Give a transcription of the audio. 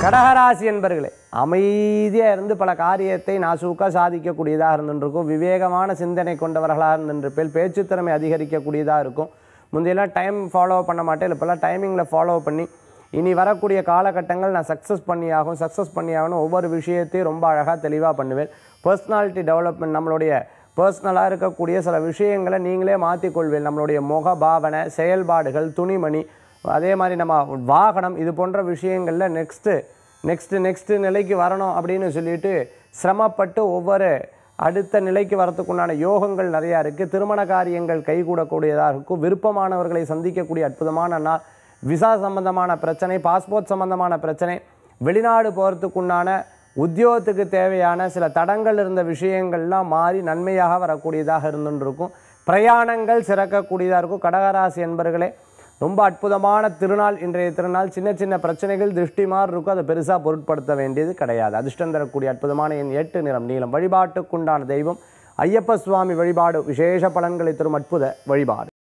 கடகராசி என்பர்களே அமைதியாக இருந்து பல காரியத்தை நாசூக்காக சாதிக்கக்கூடியதாக இருந்துருக்கும் விவேகமான சிந்தனை கொண்டவர்களாக இருந்திருப்பேன் பேச்சுத்திறமை அதிகரிக்கக்கூடியதாக இருக்கும் முந்தையெல்லாம் டைம் ஃபாலோ பண்ண மாட்டேன் இப்போல்லாம் டைமிங்கில் ஃபாலோ பண்ணி இனி வரக்கூடிய காலகட்டங்கள் நான் சக்ஸஸ் பண்ணி ஆகும் சக்ஸஸ் பண்ணி ஆகணும் ஒவ்வொரு விஷயத்தையும் ரொம்ப அழகாக தெளிவாக பண்ணுவேன் பர்சனாலிட்டி டெவலப்மெண்ட் நம்மளுடைய பர்சனலாக இருக்கக்கூடிய சில விஷயங்களை நீங்களே மாற்றிக்கொள்வேன் நம்மளுடைய முக பாவனை செயல்பாடுகள் துணிமணி அதே மாதிரி நம்ம வாகனம் இது போன்ற விஷயங்களில் நெக்ஸ்ட்டு நெக்ஸ்ட்டு நெக்ஸ்ட்டு நிலைக்கு வரணும் அப்படின்னு சொல்லிட்டு சிரமப்பட்டு ஒவ்வொரு அடுத்த நிலைக்கு வரத்துக்குண்டான யோகங்கள் நிறையா இருக்குது திருமண காரியங்கள் கைகூடக்கூடியதாக இருக்கும் விருப்பமானவர்களை சந்திக்கக்கூடிய அற்புதமான நாள் விசா சம்பந்தமான பிரச்சனை பாஸ்போர்ட் சம்பந்தமான பிரச்சனை வெளிநாடு போகிறதுக்குண்டான உத்தியோகத்துக்கு தேவையான சில தடங்கள் இருந்த விஷயங்கள்லாம் மாறி நன்மையாக வரக்கூடியதாக இருந்துருக்கும் பிரயாணங்கள் சிறக்கக்கூடியதாக இருக்கும் கடகராசி என்பர்களே ரொம்ப அற்புதமான திருநாள் இன்றைய திருநாள் சின்ன சின்ன பிரச்சனைகள் திருஷ்டி மாதிரி இருக்கும் அதை பெருசாக பொருட்படுத்த வேண்டியது கிடையாது அதிர்ஷ்டம் தரக்கூடிய அற்புதமான என் எட்டு நிறம் நீளம் வழிபாட்டுக்குண்டான தெய்வம் ஐயப்ப சுவாமி வழிபாடு விசேஷ பலன்களை தரும் அற்புத வழிபாடு